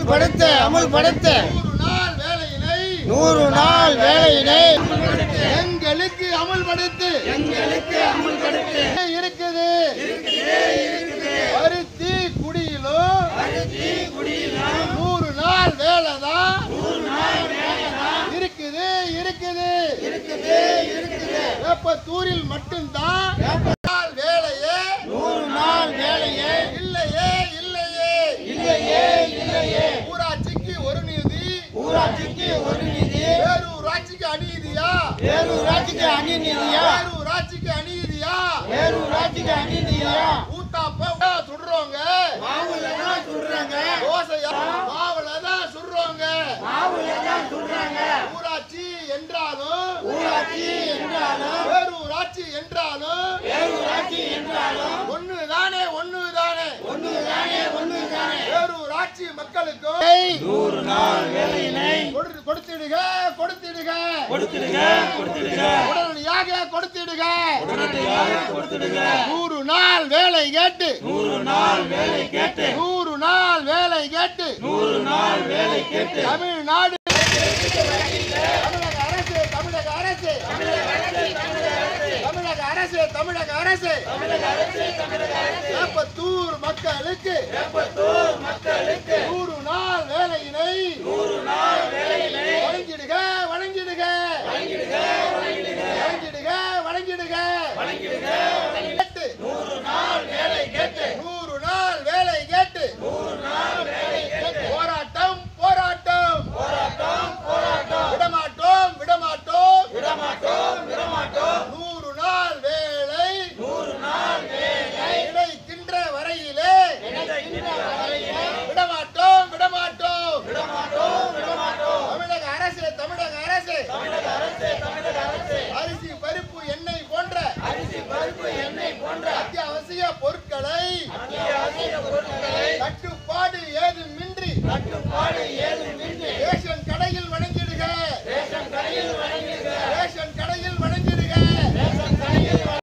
அமுல்படுத்த அமுல்படுத்த நூறு நாள் வேலையினை நூறு நாள் வேலையினை எங்களுக்கு அமுல்படுத்து எங்களுக்கு அமுல்படுத்து இருக்குது பருத்தி குடியிலும் நூறு நாள் வேலை தான் இருக்குது இருக்குது வேப்பத்தூரில் மட்டும்தான் நாள் வேலையே நூறு நாள் வேலையை இல்லையே இல்லையே இல்லையே இல்லையே ஊராட்சிக்கு ஒரு நிதி ஊராட்சிக்கு ஒரு நிதி பேரூராட்சிக்கு அநீதியா பேரூராட்சிக்கு அநீதியா பேரூராட்சிக்கு அநீதியா பேரூராட்சிக்கு அநீதியா ஊத்தாப்ப சுடுறோங்க மாவுலதான் சொல்றாங்க தோசையா மாவுல தான் சுடுறோங்க மாவுலதான் சொல்றாங்க ஊராட்சி என்றாலும் ஊராட்சி என்றாலும் பேரூராட்சி என்றாலும் பேரூராட்சி என்றாலும் ஒண்ணுதானே ஒண்ணுதானே ஒண்ணுதானே ஒண்ணுதானே பேரூராட்சி மக்களுக்கும் நூறு நாள் வேலையினை கொடு- கொடுத்திடுக கொடுத்திடுக கொடுத்துடுங்க கொடுத்துடுங்க உடனடியாக கொடுத்திடுக உடனடியாக கொடுத்துடுங்க நூறு நாள் வேலை கேட்டு நூறு நாள் வேலை கேட்டு நூறு நாள் வேலை கேட்டு நூறு நாள் வேலை கேட்டு தமிழ்நாடு தமிழக அரசு தமிழக அரசு தமிழக அரசு தமிழக அரசு வேப்பத்தூர் மக்களுக்கு நூறு நாள் வேலையினை வழங்கிடுக வழங்கிடுக வழங்கிடுக வழங்கிடுக கேட்டு நூறு நாள் வேலை கேட்டு நூறு நாள் வேலை கேட்டு போராட்டம் போராட்டம் விடமாட்டோம் விடமாட்டோம் நூறு நாள் வேலை கிடைக்கின்ற வரையிலே விடமாட்டோம் விடமாட்டோம் தமிழக அரசு தமிழக அரசு அரிசி பருப்பு எண்ணெய் போன்ற அத்தியாவசிய பொருட்களை